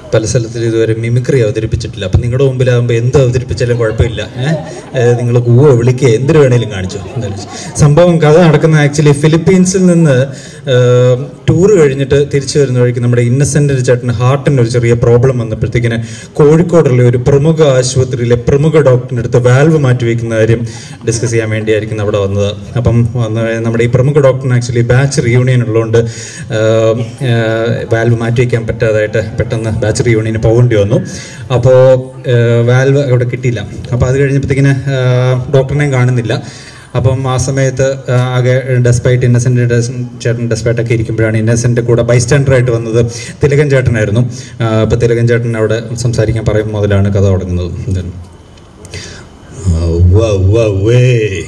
പല സ്ഥലത്തിലും ഇതുവരെ മിമിക്രി അവതരിപ്പിച്ചിട്ടില്ല അപ്പം നിങ്ങളുടെ മുമ്പിലാകുമ്പോൾ എന്ത് അവതരിപ്പിച്ചാലും കുഴപ്പമില്ല നിങ്ങൾ കൂവോ വിളിക്കുക എന്തിനു വേണേലും കാണിച്ചു എന്തായാലും സംഭവം കഥ നടക്കുന്ന ആക്ച്വലി ഫിലിപ്പീൻസിൽ നിന്ന് ടൂർ കഴിഞ്ഞിട്ട് തിരിച്ചു വരുന്ന വഴിക്ക് നമ്മുടെ ഇന്നസെൻ്റ് ചേട്ടന് ഹാർട്ടിന് ഒരു ചെറിയ പ്രോബ്ലം വന്നപ്പോഴത്തേക്കിന് കോഴിക്കോടുള്ള ഒരു പ്രമുഖ ആശുപത്രിയിലെ പ്രമുഖ ഡോക്ടറിൻ്റെ അടുത്ത് വാൽവ് മാറ്റി വയ്ക്കുന്ന കാര്യം ഡിസ്കസ് ചെയ്യാൻ വേണ്ടിയായിരിക്കും അവിടെ വന്നത് അപ്പം വന്ന് നമ്മുടെ ഈ പ്രമുഖ ഡോക്ടറിന് ആക്ച്വലി ബാച്ച് റീയൂണിയൻ ഉള്ളതുകൊണ്ട് വാൽവ് മാറ്റി വയ്ക്കാൻ പറ്റാതായിട്ട് പെട്ടെന്ന് ബാച്ച് റീയൂണിയന് പോകേണ്ടി വന്നു അപ്പോൾ വാൽവ് അവിടെ കിട്ടിയില്ല അപ്പോൾ അത് കഴിഞ്ഞപ്പോഴത്തേക്കിന് ഡോക്ടറിനെയും കാണുന്നില്ല അപ്പം ആ സമയത്ത് ആ, ആകെ ഡെസ്പൈറ്റ് ഇന്നസെൻ്റ് ചേട്ടൻ ഡെസ്പൈറ്റ് ഒക്കെ ഇരിക്കുമ്പോഴാണ് ഇന്നസെൻ്റ് കൂടെ ബൈസ്റ്റാൻഡറായിട്ട് വന്നത് തിലകൻ ചേട്ടനായിരുന്നു അപ്പോൾ തിലകൻ ചേട്ടൻ അവിടെ സംസാരിക്കാൻ പറയും മുതലാണ് കഥ തുടങ്ങുന്നത് എന്തായാലും ഉവ്വ, ഉവ്വ, ഉവ്വേ.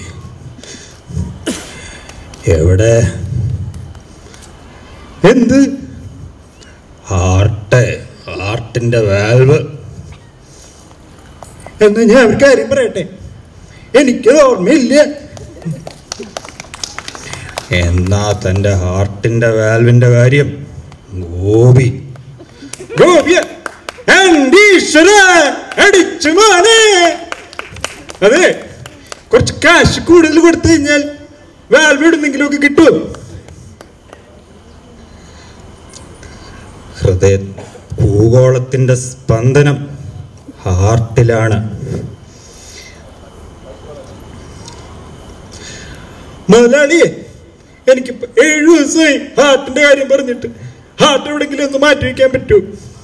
എവിടെ എന്ത് ഹാർട്ട് ഹാർട്ടിന്റെ വാൽവ് എന്ന് ഞാൻ ഒരു കാര്യം പറയട്ടെ എനിക്ക് ഓർമ്മയില്ല എന്നാ തന്റെ ഹാർട്ടിന്റെ വാൽവിന്റെ കാര്യം ഗോപി ഗോപിയ എന്റെ ഈശ്വര അടിച്ചു മോനെ അതെ കുറച്ച് കാശ് കൂടുതൽ കൊടുത്തു കഴിഞ്ഞാൽ വാൽവ് ഇടുന്നെങ്കിലും ഒക്കെ കിട്ടും ഹൃദയ ഭൂഗോളത്തിന്റെ സ്പന്ദനം ഹാർട്ടിലാണ് മുതലാളിയെ എനിക്കിപ്പോ ഏഴു ദിവസമായി ഹാർട്ടിന്റെ കാര്യം പറഞ്ഞിട്ട് ഹാർട്ട് എവിടെങ്കിലും ഒന്ന് മാറ്റി വെക്കാൻ പറ്റൂ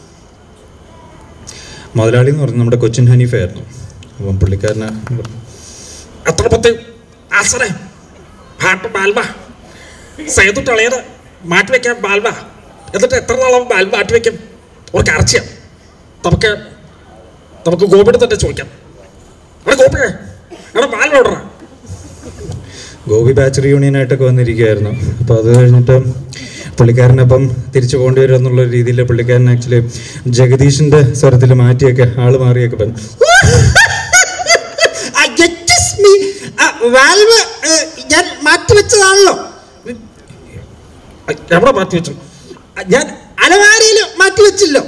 മുതലാളി എന്ന് പറഞ്ഞാൽ നമ്മുടെ കൊച്ചിൻ ഹനീഫായിരുന്നു അപ്പം പുള്ളിക്കാരന് എത്ര പത്ത് ആസറെ ഹാർട്ട് ബാൽബ സേതു ടളയത് മാറ്റി വെക്കാൻ ബാൽബ എന്നിട്ട് എത്ര നാളും ബാൽബ മാറ്റി വെക്കും ഒരു കറച്ചിയ നമുക്ക് നമുക്ക് ഗോപിയുടെ തന്നെ ചോദിക്കാം എടാ ഗോപി എടാ ബാൽബ ഓർഡറ ഗോപി ബാച്ച് റീയൂണിയനായിട്ടൊക്കെ വന്നിരിക്കുകയായിരുന്നു അപ്പോൾ അത് കഴിഞ്ഞിട്ട് പുള്ളിക്കാരനപ്പം തിരിച്ചു പോകേണ്ടി വരും എന്നുള്ള രീതിയിൽ പുള്ളിക്കാരൻ ആക്ച്വലി ജഗദീഷിന്റെ സ്വരത്തിൽ മാറ്റിയൊക്കെ ആള് മാറിയൊക്കെ പറഞ്ഞു വാൽവ് ഞാൻ മാറ്റിവെച്ചതാണല്ലോ എവിടെ മാറ്റി വെച്ചു ഞാൻ അലമാരയിൽ മാറ്റിവെച്ചല്ലോ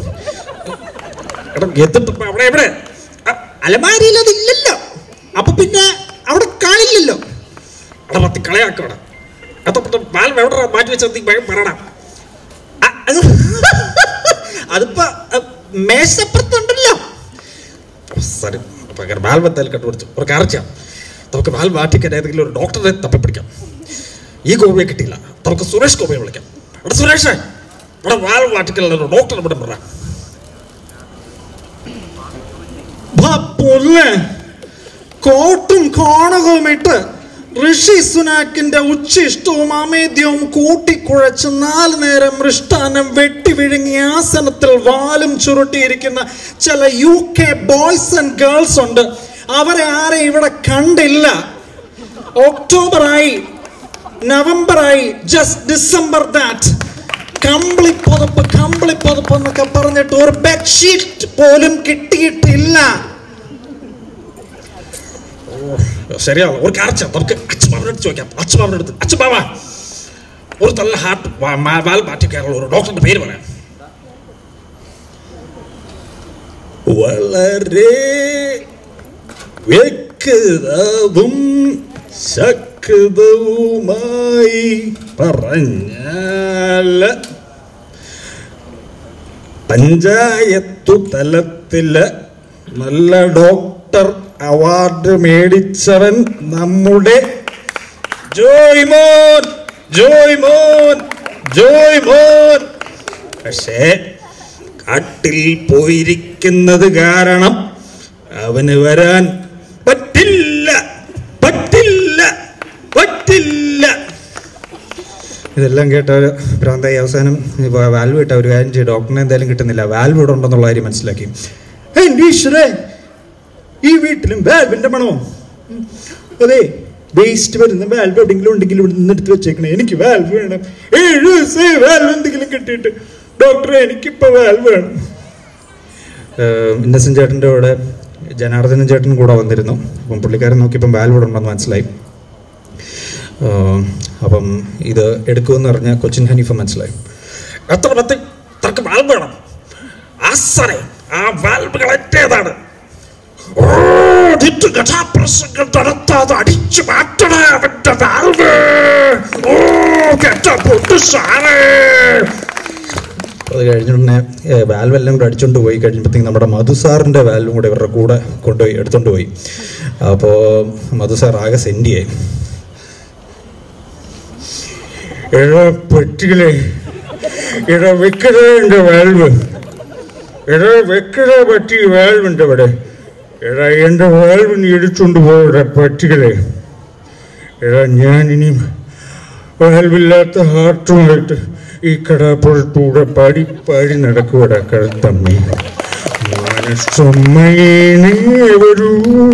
എടാ എന്നിട്ട് ഇപ്പൊ അവിടെ എവിടെ ആ, അലമാരയിൽ അതില്ലല്ലോ അപ്പൊ പിന്നെ അവിടെ കാണില്ലല്ലോ എടാ പത്തി കളയാക്കവിടെ എത്തപ്പെട്ട ബാൽബ എവിടെ മാറ്റി വെച്ചത് നീ വേഗം പറയണം ആ, അത് അതിപ്പോ അ, മേശപ്പുറത്തുണ്ടല്ലോ സരി ഭയങ്കര വാൽവത്താൽ കണ്ടുപിടിച്ചു ഒരു കറച്ച നമുക്ക് വാൽ മാറ്റിക്കാൻ ഏതെങ്കിലും ഒരു ഡോക്ടറെ തപ്പിപ്പിടിക്കാം ഈ ഗോപിയെ കിട്ടിയില്ല നമുക്ക് സുരേഷ് ഗോപിയെ വിളിക്കാം എടാ സുരേഷ് ഇവിടെ വാൽ മാറ്റിക്കലുള്ള ഒരു ഡോക്ടറെ ഇവിടെ പറ പൊല്ലേ കോട്ടും കോണകവും ഇട്ട് ഋഷി സുനാക്കിന്റെ ഉച്ചിഷ്ടവും അമേദ്യവും കൂട്ടിക്കുഴച്ച് നാല് നേരം മൃഷ്ടാനം വെട്ടി വിഴുങ്ങിയ ആസനത്തിൽ വാലും ചുരുട്ടിയിരിക്കുന്ന ചില U K boys and girls ഉണ്ട് അവരെ ആരെ ഇവിടെ കണ്ടില്ല ഒക്ടോബറായി നവംബറായി ജസ്റ്റ് ഡിസംബർ ദാറ്റ് കമ്പിളി പുതപ്പ് കമ്പിളി പുതപ്പ് എന്നൊക്കെ പറഞ്ഞിട്ട് ഒരു ബെഡ്ഷീറ്റ് പോലും കിട്ടിയിട്ടില്ല ശരിയാണ് ഒരു കറച്ച നമുക്ക് അച്ഛമാവൻ്റെ അടുത്ത് ചോദിക്കാം അച്ഛമാവൻ്റെ അടുത്ത് അച്ഛമാവ ഒരു നല്ല ഹാർട്ട് വാൽ മാറ്റിക്കാനുള്ള ഒരു ഡോക്ടറിന്റെ പേര് പറയാം വളരെ വ്യക്തവും ശക്തവുമായി പറഞ്ഞാൽ പഞ്ചായത്തു തലത്തില് നല്ല ഡോക്ടർ അവാർഡ് മേടിച്ചവൻ നമ്മുടെ ജോയ് മോൻ ജോയ് മോൻ ജോയ് മോൻ പക്ഷേ കാട്ടിൽ പോയിരിക്കുന്നത് കാരണം അവന് വരാൻ പറ്റില്ല പറ്റില്ല പറ്റില്ല ഇതെല്ലാം കേട്ട ഒരു ഭ്രാന്തായി അവസാനം വാൽവ് ഇട്ട ഒരു കാര്യം ചെയ്യും ഡോക്ടറിനെ എന്തായാലും കിട്ടുന്നില്ല വാൽവ് ഇവിടെ ഉണ്ടെന്നുള്ള കാര്യം മനസ്സിലാക്കി എൻ്റെ ഈശ്വരേ ഈ വീട്ടിലും വാൽവിന്റെ മണമോ ഉം. അതെ വേസ്റ്റ് വരുന്ന വാൽവ് എവിടെയെങ്കിലും ഉണ്ടെങ്കിൽ ഇവിടെ നിന്ന് എടുത്ത് വെച്ചേക്കണേ എനിക്ക് വാൽവ് വേണം ഏഴ് ദിവസമായി വാൽവ് എന്തെങ്കിലും കിട്ടിയിട്ട് ഡോക്ടറെ എനിക്കിപ്പോ വാൽവ് വേണം ഇന്നസെന്റ് ചേട്ടൻ്റെ കൂടെ ജനാർദ്ദനൻ ചേട്ടൻ കൂടെ വന്നിരുന്നു അപ്പം പുള്ളിക്കാരൻ നോക്കിയപ്പം വാൽവ് ഇവിടെ ഉണ്ടെന്ന് മനസ്സിലായി ഏഹ് അപ്പം ഇത് എടുക്കുമെന്ന് പറഞ്ഞ കൊച്ചിൻ ഹനീഫ മനസ്സിലായി എത്ര പത്ത് തർക്ക് വാൽ വേണം ആ അസറെ ആ വാൽവുകൾ എന്റേതാണ് ഓ നിന്റെ കഥാപ്രസംഗം നടത്താതെ അടിച്ചു മാറ്റണേ അവന്റെ വാൽവ് ഓ കേട്ട പൊട്ടു സാറേ അത് കഴിഞ്ഞുടനെ വാൽവ് എല്ലാം കൂടെ അടിച്ചുകൊണ്ട് പോയി കഴിഞ്ഞപ്പോഴത്തേക്കും നമ്മുടെ മധു സാറിൻ്റെ വാൽവും കൂടെ ഇവരുടെ കൂടെ കൊണ്ടുപോയി എടുത്തുകൊണ്ട് പോയി അപ്പോൾ മധു സാർ ആകെ സെൻഡിയായി എടാ പെട്ടികളെ എടാ വെക്കടേ എൻ്റെ വാൽവ് എടാ വെക്കട പറ്റി വാൽവുണ്ട് ഇവിടെ എടാ എൻ്റെ വാൽവ് നീ എടുത്തുകൊണ്ട് പോകടാ പട്ടികളെ എടാ ഞാൻ ഇനി വാൽവില്ലാത്ത ഹാർട്ടുമായിട്ട് ഈ കടാപ്പുറത്തൂടെ പാടി പാടി നടക്കുവടാ കഴുത്തമ്മേ മനസ്സമ്മയേ വരൂ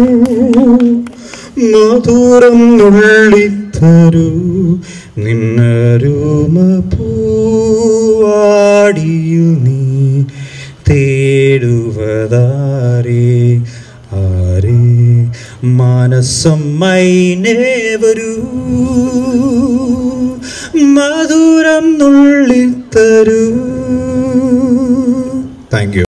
മധുരം നുള്ളിത്തരൂ നിന്നരുമ പൂവാടിയിൽ നീ തേടുവതാരേ ആരേ മാനസമ്മൈനേ വരൂ മധുരം നുള്ളിത്തരൂ താങ്ക് യു